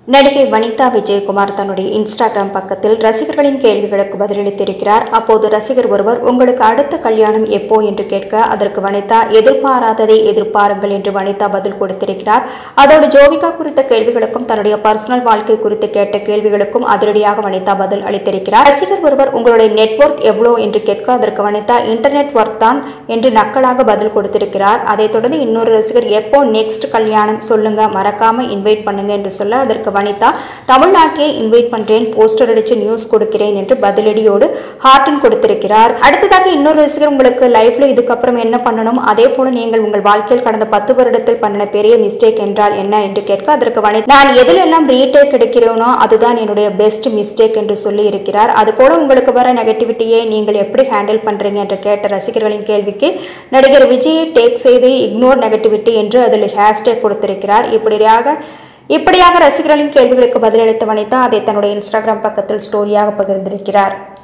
நடிகை வனிதா விஜயகுமார் தன்னுடைய இன்ஸ்டாகிராம் பக்கத்தில் ரசிகர்களின் கேள்விகளுக்கு பதிலளித்திருக்கிறார் அப்போது ரசிகர் ஒருவர் உங்களுக்கு அடுத்த கல்யாணம் எப்போ என்று கேட்க அதற்கு வனிதா எதிர்பாராததை எதிர்பாருங்கள் என்று வனிதா பதில் கொடுத்திருக்கிறார் அதோடு ஜோவிகா குறித்த கேள்விகளுக்கும் தன்னுடைய பர்சனல் வாழ்க்கை குறித்து கேட்ட கேள்விகளுக்கும் அதிரடியாக வனிதா பதில் அளித்திருக்கிறார் ரசிகர் ஒருவர் உங்களுடைய நெட்வொர்க் எவ்வளோ என்று கேட்க அதற்கு வனிதா இன்டர்நெட் ஒர்க் தான் என்று நக்கலாக பதில் கொடுத்திருக்கிறார் அதைத் தொடர்ந்து இன்னொரு ரசிகர் எப்போ நெக்ஸ்ட் கல்யாணம் சொல்லுங்க மறக்காம இன்வைட் பண்ணுங்க என்று சொல்ல அதற்கு வனிதா தமிழ்நாட்டையே இன்வைட் பண்றேன் போஸ்டர் அடிச்சு நியூஸ் கொடுக்கிறேன் என்று பதிலடியோடு ஹார்டன் கொடுத்திருக்கிறார் அடுத்ததாக இன்னொரு ரசிகர் உங்களுக்கு லைஃப்ல இதுக்கப்புறம் என்ன பண்ணணும் அதே போல நீங்கள் உங்கள் வாழ்க்கையில் கடந்த பத்து வருடத்தில் பண்ணின பெரிய மிஸ்டேக் என்றால் என்ன என்று கேட்க அதற்கு வனிதா நான் எதிலெல்லாம் ரீடேக் கிடைக்கிறேனோ அதுதான் என்னுடைய பெஸ்ட் மிஸ்டேக் என்று சொல்லி இருக்கிறார் அதுபோல உங்களுக்கு வர நெகட்டிவிட்டியை நீங்கள் எப்படி ஹேண்டில் பண்றீங்க என்று கேட்ட ரசிகர்களின் கேள்விக்கு நடிகர் விஜயை டேக் செய்து இக்னோர் நெகட்டிவிட்டி என்று அதில் ஹேஷ்டேக் கொடுத்திருக்கிறார் இப்படியாக இப்படியாக ரசிகர்களின் கேள்விகளுக்கு பதிலளித்த வனிதா அதை தன்னுடைய இன்ஸ்டாகிராம் பக்கத்தில் ஸ்டோரியாக பகிர்ந்திருக்கிறார்